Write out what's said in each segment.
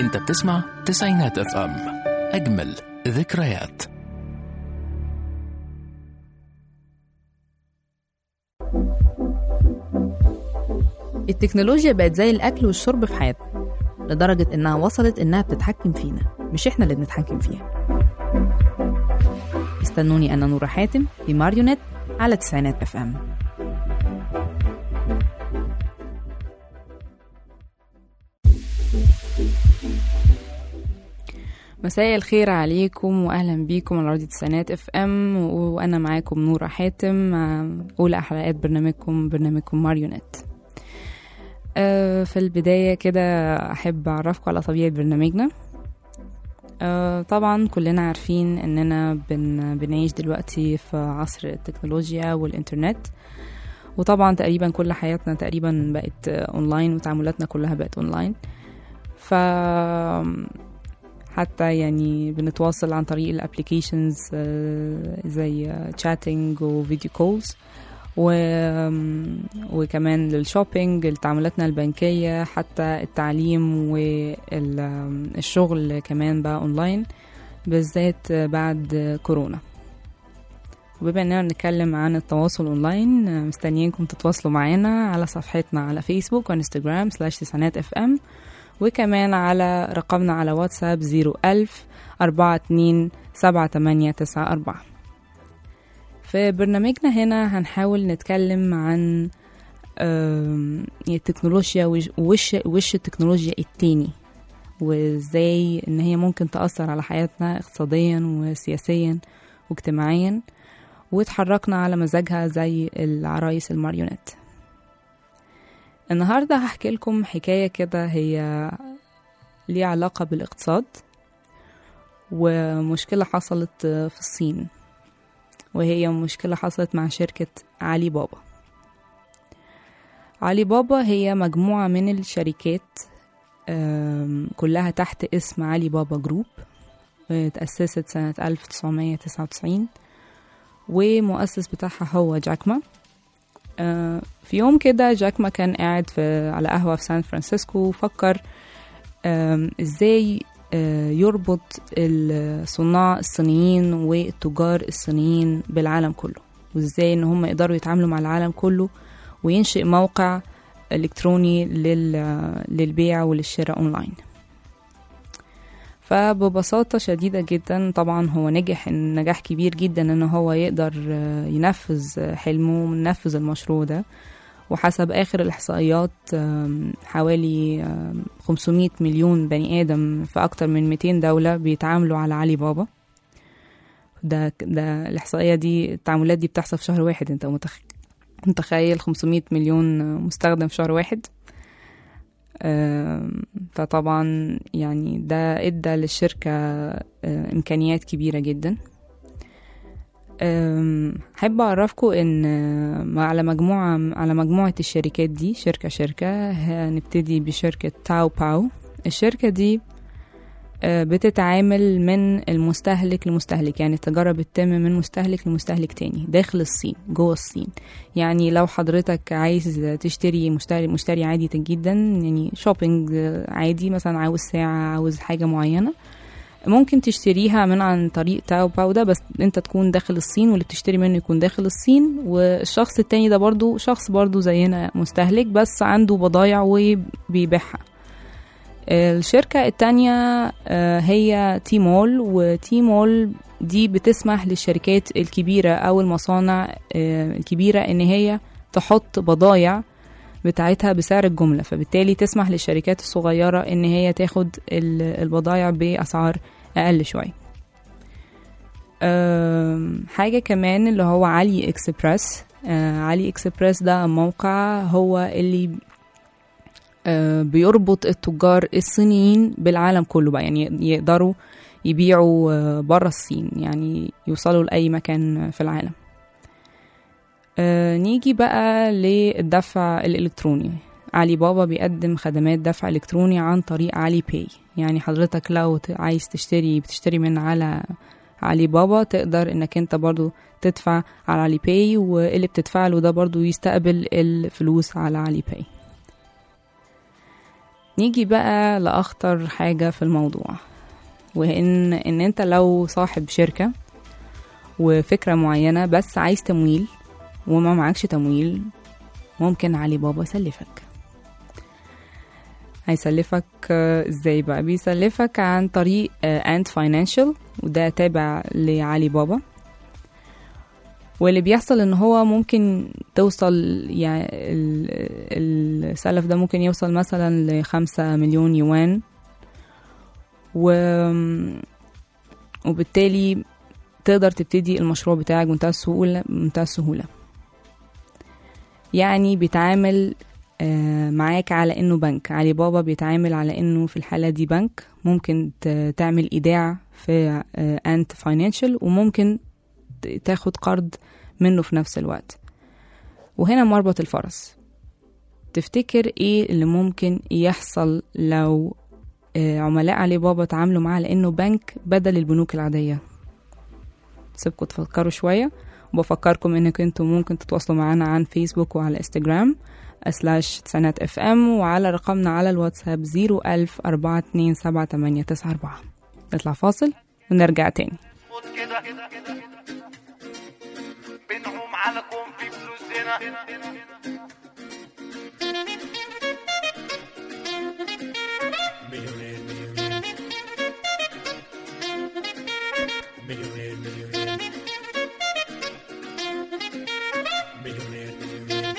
انت بتسمع تسعينات اف ام اجمل ذكريات التكنولوجيا بقت زي الأكل والشرب في حياتنا لدرجة إنها وصلت إنها بتتحكم فينا مش إحنا اللي بنتحكم فيها استنوني أنا نورة حاتم في ماريونيت على تسعينات اف ام مساء الخير عليكم واهلا بيكم على راديو تسعينات اف ام وانا معاكم نورة حاتم مع اولى حلقات برنامجكم برنامجكم ماريونيت آه، في البداية كده أحب أعرفكم على طبيعة برنامجنا آه، طبعا كلنا عارفين إننا بن بنعيش دلوقتي في عصر التكنولوجيا والإنترنت وطبعا تقريبا كل حياتنا تقريبا بقت أونلاين وتعاملاتنا كلها بقت أونلاين ف حتى يعني بنتواصل عن طريق الابليكيشنز زي تشاتنج وفيديو كولز و... وكمان للشوبينج لتعاملاتنا البنكية حتى التعليم والشغل كمان بقى اونلاين بالذات بعد كورونا وبما اننا بنتكلم عن التواصل اونلاين مستنيينكم تتواصلوا معانا على صفحتنا على فيسبوك وانستجرام سلاش تسعينات اف ام وكمان على رقمنا على واتساب زيرو ألف أربعة اتنين سبعة تمانية تسعة أربعة في برنامجنا هنا هنحاول نتكلم عن التكنولوجيا ووش وش التكنولوجيا التاني وازاي ان هي ممكن تأثر على حياتنا اقتصاديا وسياسيا واجتماعيا وتحركنا على مزاجها زي العرايس الماريونيت النهاردة هحكي لكم حكاية كده هي ليها علاقة بالاقتصاد ومشكلة حصلت في الصين وهي مشكلة حصلت مع شركة علي بابا علي بابا هي مجموعة من الشركات كلها تحت اسم علي بابا جروب تأسست سنة 1999 ومؤسس بتاعها هو جاكما في يوم كده جاكما كان قاعد في على قهوة في سان فرانسيسكو وفكر ازاي يربط الصناع الصينيين والتجار الصينيين بالعالم كله وازاي ان هم يقدروا يتعاملوا مع العالم كله وينشئ موقع الكتروني للبيع وللشراء اونلاين فببساطة شديدة جدا طبعا هو نجح نجاح كبير جدا ان هو يقدر ينفذ حلمه وينفذ المشروع ده وحسب آخر الإحصائيات حوالي 500 مليون بني آدم في أكتر من 200 دولة بيتعاملوا على علي بابا ده ده الإحصائية دي التعاملات دي بتحصل في شهر واحد أنت متخيل 500 مليون مستخدم في شهر واحد فطبعا يعني ده ادى للشركة إمكانيات كبيرة جدا حابة أعرفكم إن على مجموعة على مجموعة الشركات دي شركة شركة هنبتدي بشركة تاو باو الشركة دي بتتعامل من المستهلك لمستهلك يعني التجارة بتتم من مستهلك لمستهلك تاني داخل الصين جوه الصين يعني لو حضرتك عايز تشتري مشتري مشتري عادي جدا يعني شوبينج عادي مثلا عاوز ساعة عاوز حاجة معينة ممكن تشتريها من عن طريق تاو باو ده بس انت تكون داخل الصين واللي بتشتري منه يكون داخل الصين والشخص التاني ده برضو شخص برضو زينا مستهلك بس عنده بضايع وبيبيعها الشركة التانية هي تي مول وتي مول دي بتسمح للشركات الكبيرة أو المصانع الكبيرة إن هي تحط بضايع بتاعتها بسعر الجملة فبالتالي تسمح للشركات الصغيرة إن هي تاخد البضايع بأسعار أقل شوية حاجة كمان اللي هو علي إكسبرس علي إكسبرس ده موقع هو اللي بيربط التجار الصينيين بالعالم كله بقى يعني يقدروا يبيعوا بره الصين يعني يوصلوا لأي مكان في العالم آه نيجي بقى للدفع الإلكتروني علي بابا بيقدم خدمات دفع إلكتروني عن طريق علي باي يعني حضرتك لو عايز تشتري بتشتري من على علي بابا تقدر انك انت برضو تدفع على علي باي واللي بتدفع له ده برضو يستقبل الفلوس على علي باي نيجي بقى لأخطر حاجة في الموضوع وإن إن أنت لو صاحب شركة وفكرة معينة بس عايز تمويل وما معكش تمويل ممكن علي بابا يسلفك هيسلفك آه، ازاي بقى بيسلفك عن طريق اند فاينانشال وده تابع لعلي بابا واللي بيحصل ان هو ممكن توصل يعني ال- السلف ده ممكن يوصل مثلا لخمسة مليون يوان و وبالتالي تقدر تبتدي المشروع بتاعك بمنتهى السهولة بمنتهى السهولة يعني بيتعامل آه، معاك على انه بنك علي بابا بيتعامل على انه في الحالة دي بنك ممكن ت- تعمل ايداع في انت فاينانشال وممكن ت- تاخد قرض منه في نفس الوقت وهنا مربط الفرس تفتكر ايه اللي ممكن يحصل لو آه، عملاء علي بابا تعاملوا معاه لانه بنك بدل البنوك العادية سيبكم تفكروا شوية وبفكركم انك انتم ممكن تتواصلوا معنا عن فيسبوك وعلى انستجرام سلاش تسعينات اف ام وعلى رقمنا على الواتساب زيرو ألف أربعة اتنين سبعة تمانية تسعة أربعة نطلع فاصل ونرجع تاني خد كده بنعوم على كون في فلوس هنا مليونير مليونير مليونير مليونير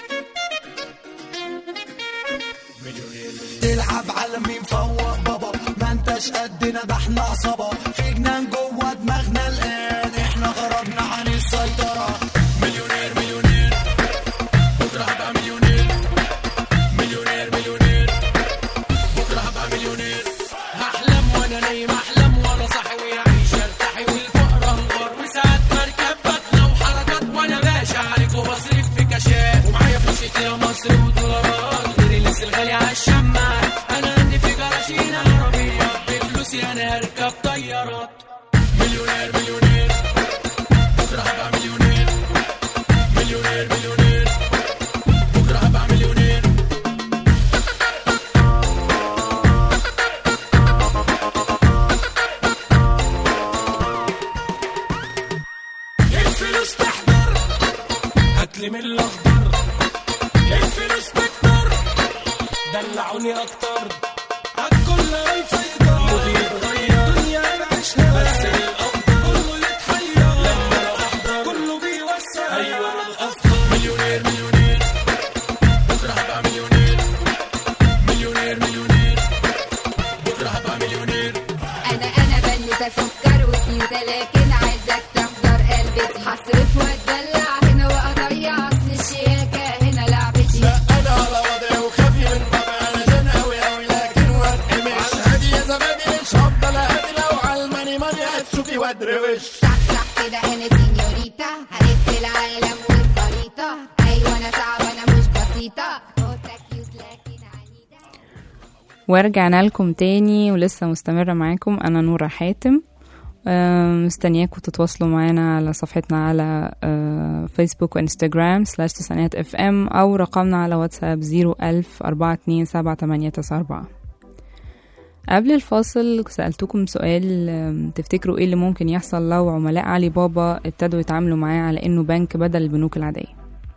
مليونير تلعب على مين فوق بابا ما انتش قدنا ده احنا عصابة في جنان جوه دماغنا الآن احنا غربنا عن السيطرة مليونير مليونير بكره هبقى مليونير مليونير مليونير بكره هبقى مليونير هحلم وانا نايم احلم وانا صاحي ويعيش ارتاحي والفقر انهار وساعات مركب بطلة وحركات وانا باشا عليك وبصرف في كاشات ومعايا فلوس يا مصر ودولارات غير اللبس الغالي على الشماعات انا عندي في جراشين عربية بفلوسي انا هركب طيارات مليونير مليونير بكره هبقى مليونير مليونير مليونير بكره هبقى مليونير الفلوس تحضر هاتلي من الاخضر الفلوس تكتر دلعوني اكتر عالكل هيسيطر مودي يتغير دنيا بعيشها بس الافضل كله يتحير لما انا احضر كله بيوسع ايوه انا الافضل مليونير مليونير بكره هبقى مليونير مليونير مليونير بكره هبقى مليونير انا انا بنوتة سكر وكيوتة لكن عايزك تحضر قلبي هصرف واتدلع هنا واضيع اصل الشياكة هنا لعبتي انا على وضعي وخافي من طبعي انا جن اوي اوي لكن واتقمش على الهادي يا زبادي مش هفضل اهدي لو على الماني ماني هتشوفي وادروش صح صح كده انا سينيوريتا هلف العالم والخريطة ايوه انا صعبة انا مش بسيطة قطة كيوت لكن عنيدة ورجعنا لكم تاني ولسه مستمرة معاكم أنا نورة حاتم آم، مستنياكم تتواصلوا معانا على صفحتنا على آه، فيسبوك وانستجرام سلاش تسعينات اف ام أو رقمنا على واتساب زيرو ألف أربعة اتنين سبعة تمانية تسعة أربعة قبل الفاصل سألتكم سؤال آم، تفتكروا ايه اللي ممكن يحصل لو عملاء علي بابا ابتدوا يتعاملوا معاه على انه بنك بدل البنوك العادية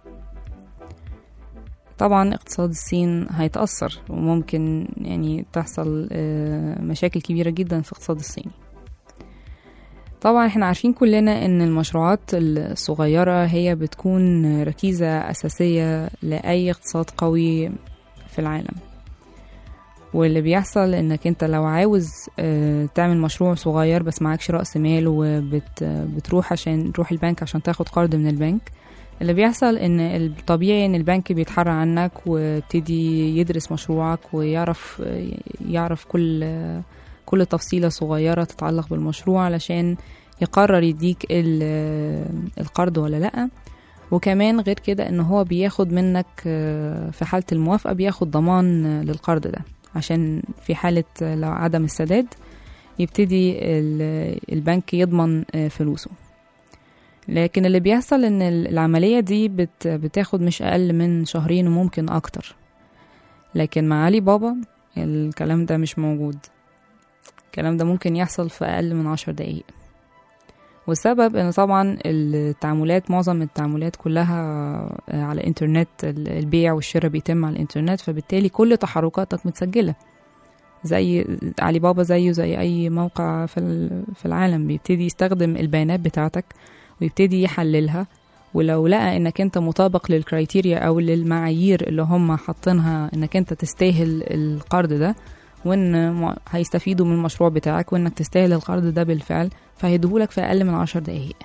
طبعا اقتصاد الصين هيتأثر وممكن يعني تحصل آه، مشاكل كبيرة جدا في الاقتصاد الصيني طبعا احنا عارفين كلنا ان المشروعات الصغيرة هي بتكون ركيزة أساسية لأي اقتصاد قوي في العالم واللي بيحصل انك انت لو عاوز آه، تعمل مشروع صغير بس معكش رأس مال وبتروح عشان تروح البنك عشان تاخد قرض من البنك اللي بيحصل ان الطبيعي ان البنك بيتحرى عنك ويبتدي يدرس مشروعك ويعرف يعرف كل كل تفصيلة صغيرة تتعلق بالمشروع علشان يقرر يديك ال- القرض ولا لأ وكمان غير كده ان هو بياخد منك آه، في حالة الموافقة بياخد ضمان آه، للقرض ده عشان في حالة آه، لو عدم السداد يبتدي ال- البنك يضمن آه، فلوسه لكن اللي بيحصل ان ال- العملية دي بت بتاخد مش اقل من شهرين وممكن اكتر لكن مع علي بابا الكلام ده مش موجود الكلام ده ممكن يحصل في أقل من عشر دقايق والسبب ان طبعا التعاملات معظم التعاملات كلها على الانترنت البيع والشراء بيتم على الانترنت فبالتالي كل تحركاتك متسجله زي علي بابا زيه زي اي موقع في ال- في العالم بيبتدي يستخدم البيانات بتاعتك ويبتدي يحللها ولو لقى انك انت مطابق للكرايتيريا او للمعايير اللي هم حاطينها انك انت تستاهل القرض ده وان م- هيستفيدوا من المشروع بتاعك وانك تستاهل القرض ده بالفعل فهيديهولك في اقل من عشر دقايق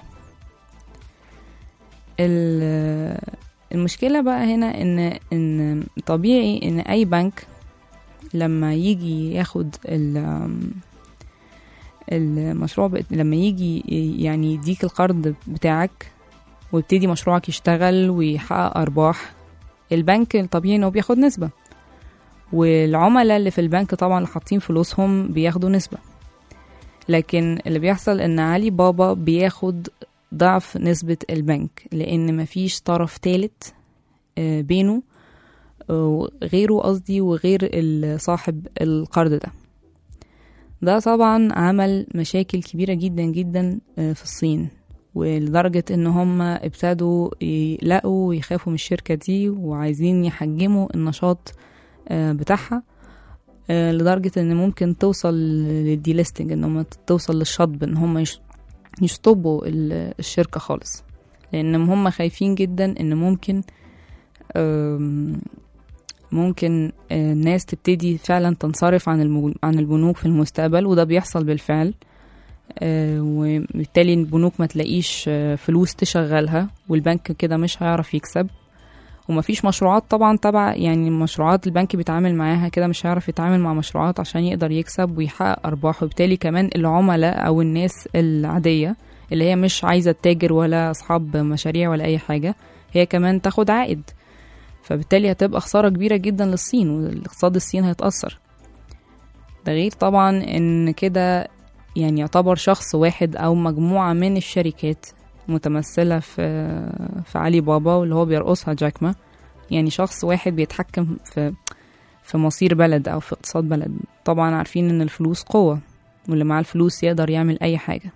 ال- المشكلة بقى هنا ان ان طبيعي ان اي بنك لما يجي ياخد ال- المشروع بت- لما يجي يعني يديك القرض بتاعك ويبتدي مشروعك يشتغل ويحقق ارباح البنك الطبيعي انه بياخد نسبة والعملاء اللي في البنك طبعا اللي حاطين فلوسهم بياخدوا نسبة لكن اللي بيحصل ان علي بابا بياخد ضعف نسبة البنك لان مفيش طرف تالت آه، بينه آه، غيره قصدي وغير ال- صاحب القرض ده ده طبعا عمل مشاكل كبيرة جدا جدا آه، في الصين ولدرجة ان هم ابتدوا يلاقوا ويخافوا من الشركة دي وعايزين يحجموا النشاط آه، بتاعها آه، لدرجة ان ممكن توصل للديليستنج ان هم توصل للشطب ان هم يش- يشطبوا ال- الشركة خالص لان هم خايفين جدا ان ممكن آم، ممكن آه، الناس تبتدي فعلا تنصرف عن المو- عن البنوك في المستقبل وده بيحصل بالفعل آه، وبالتالي البنوك ما تلاقيش آه، فلوس تشغلها والبنك كده مش هيعرف يكسب ومفيش مشروعات طبعا تبع يعني مشروعات البنك بيتعامل معاها كده مش هيعرف يتعامل مع مشروعات عشان يقدر يكسب ويحقق ارباح وبالتالي كمان العملاء او الناس العاديه اللي هي مش عايزه تتاجر ولا اصحاب مشاريع ولا اي حاجه هي كمان تاخد عائد فبالتالي هتبقى خساره كبيره جدا للصين والاقتصاد الصين هيتاثر ده غير طبعا ان كده يعني يعتبر شخص واحد او مجموعه من الشركات متمثله في في علي بابا واللي هو بيرقصها جاك ما يعني شخص واحد بيتحكم في في مصير بلد او في اقتصاد بلد طبعا عارفين ان الفلوس قوه واللي معاه الفلوس يقدر يعمل اي حاجه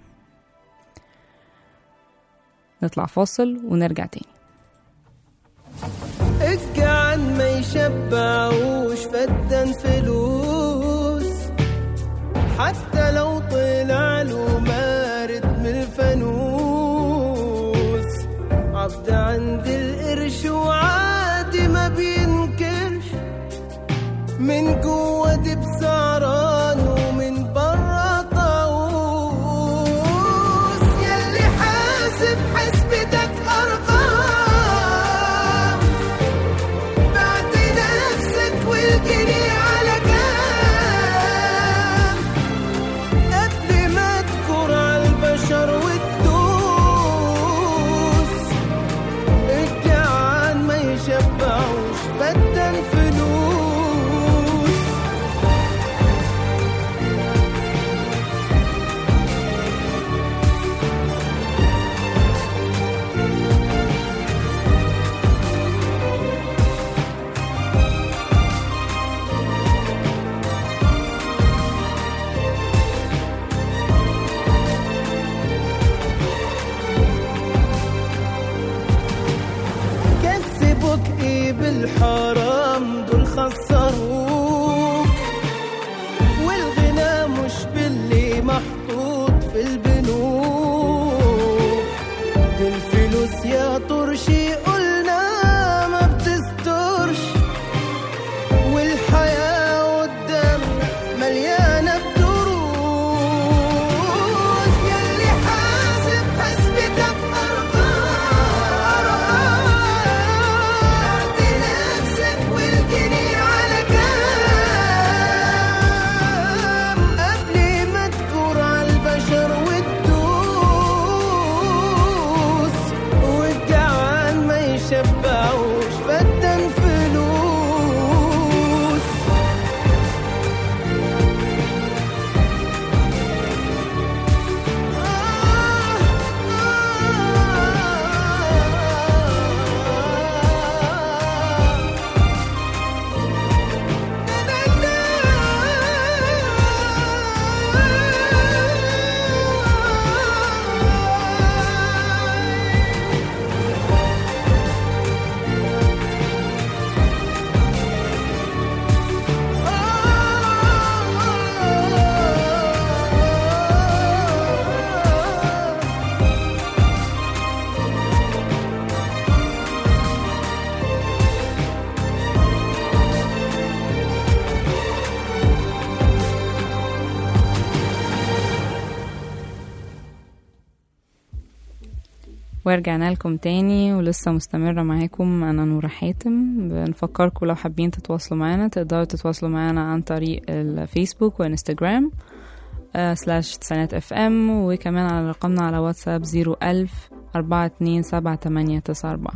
نطلع فاصل ونرجع تاني الجعان ما يشبعوش فدان فلوس حتى لو طلع له مارد من الفانوس عبد عند القرش وعادي ما بينكرش من جوه دي بسعران ومن بره طاووس ياللي حاسب حسبتك ارقام بعت نفسك والجنيه على كام قبل ما تكر على البشر وتدوس الجعان ما يشبعوش بدل فلوس كسبوك ايه بالحرام دول خسروك والغنى مش باللي محطوط في البنوك دي الفلوس يا طرشي قلنا ما بتسترش والحياة قدامنا مليانة بدروس ياللي حاسب حسبتك أرقام بعت نفسك والجنيه على كام ورجعنا لكم تاني ولسه مستمرة معاكم أنا نورة حاتم بنفكركم لو حابين تتواصلوا معانا تقدروا تتواصلوا معانا عن طريق الفيسبوك وانستجرام سلاش تسعينات اف ام وكمان على رقمنا على واتساب زيرو ألف أربعة اتنين سبعة تمانية تسعة أربعة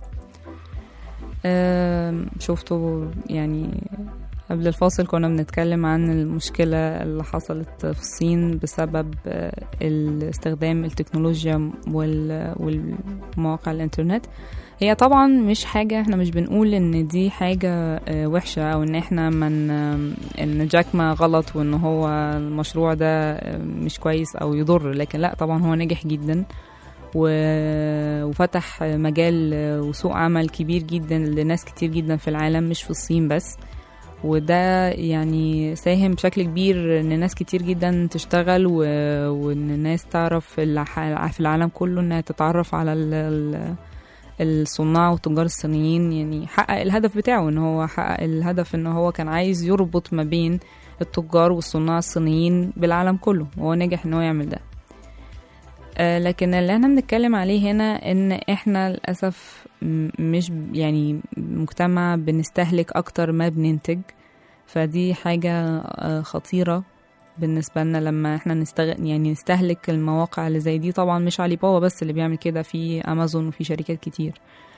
آم، شفتوا يعني قبل الفاصل كنا بنتكلم عن المشكلة اللي حصلت في الصين بسبب آه، استخدام التكنولوجيا وال- والمواقع الانترنت هي طبعا مش حاجة احنا مش بنقول ان دي حاجة آه، وحشة او ان احنا من ان جاك ما غلط وان هو المشروع ده آه، مش كويس او يضر لكن لا طبعا هو نجح جدا و- وفتح مجال وسوق عمل كبير جدا لناس كتير جدا في العالم مش في الصين بس وده يعني ساهم بشكل كبير ان ناس كتير جدا تشتغل و... وان الناس تعرف في الع- في العالم كله انها تتعرف على ال... ال... الصناع والتجار الصينيين يعني حقق الهدف بتاعه ان هو حقق الهدف ان هو كان عايز يربط ما بين التجار والصناع الصينيين بالعالم كله وهو نجح ان هو يعمل ده آه، لكن اللي احنا بنتكلم عليه هنا ان احنا للاسف م- مش ب- يعني مجتمع بنستهلك اكتر ما بننتج فدي حاجة آه، خطيرة بالنسبة لنا لما احنا نستغ... يعني نستهلك المواقع اللي زي دي طبعا مش علي بابا بس اللي بيعمل كده في امازون وفي شركات كتير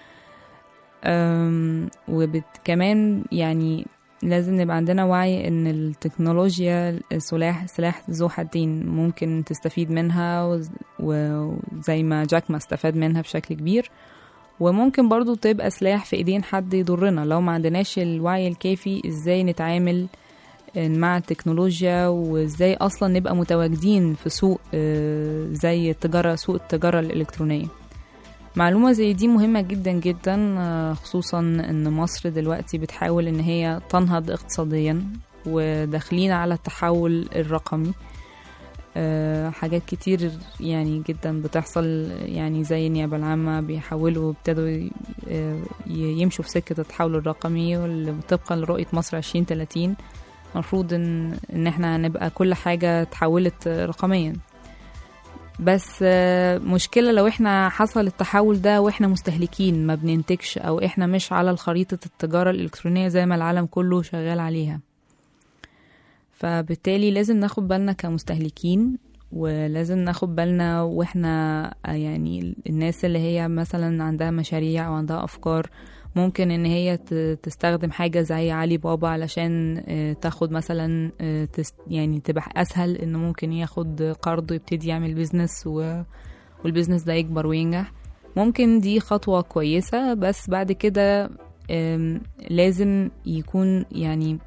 أم، وكمان يعني لازم نبقى عندنا وعي ان التكنولوجيا سلاح سلاح ذو حدين ممكن تستفيد منها وز- وزي ما جاك ما استفاد منها بشكل كبير وممكن برضو تبقى سلاح في ايدين حد يضرنا لو ما عندناش الوعي الكافي ازاي نتعامل مع التكنولوجيا وازاي اصلا نبقى متواجدين في سوق آه، زي التجارة سوق التجارة الإلكترونية معلومة زي دي مهمة جدا جدا آه، خصوصا ان مصر دلوقتي بتحاول ان هي تنهض اقتصاديا وداخلين على التحول الرقمي آه، حاجات كتير يعني جدا بتحصل يعني زي النيابة العامة بيحاولوا ابتدوا ي- آه، ي- يمشوا في سكة التحول الرقمي واللي طبقا لرؤية مصر 2030 المفروض ان ان احنا هنبقى كل حاجة اتحولت رقميا بس آه، مشكلة لو احنا حصل التحول ده واحنا مستهلكين ما بننتجش او احنا مش على الخريطة التجارة الالكترونية زي ما العالم كله شغال عليها فبالتالي لازم ناخد بالنا كمستهلكين ولازم ناخد بالنا واحنا آه، يعني الناس اللي هي مثلا عندها مشاريع او عندها افكار ممكن ان هي ت- تستخدم حاجة زي علي بابا علشان آه، تاخد مثلا آه، تس- يعني تبقى اسهل انه ممكن ياخد قرض ويبتدي يعمل بيزنس و- والبيزنس ده يكبر وينجح ممكن دي خطوة كويسة بس بعد كده آم، لازم يكون يعني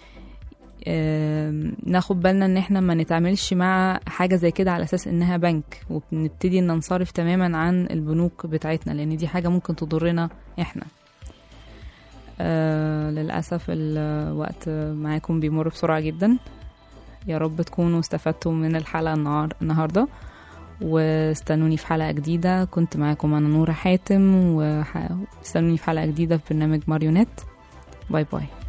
آم، ناخد بالنا ان احنا ما نتعاملش مع حاجة زي كده على اساس انها بنك وبنبتدي ان ننصرف تماما عن البنوك بتاعتنا لان دي حاجة ممكن تضرنا احنا آه للأسف الوقت معاكم بيمر بسرعة جدا يا رب تكونوا استفدتوا من الحلقة النهار النهاردة واستنوني في حلقة جديدة كنت معاكم أنا نورة حاتم واستنوني في حلقة جديدة في برنامج ماريونيت باي باي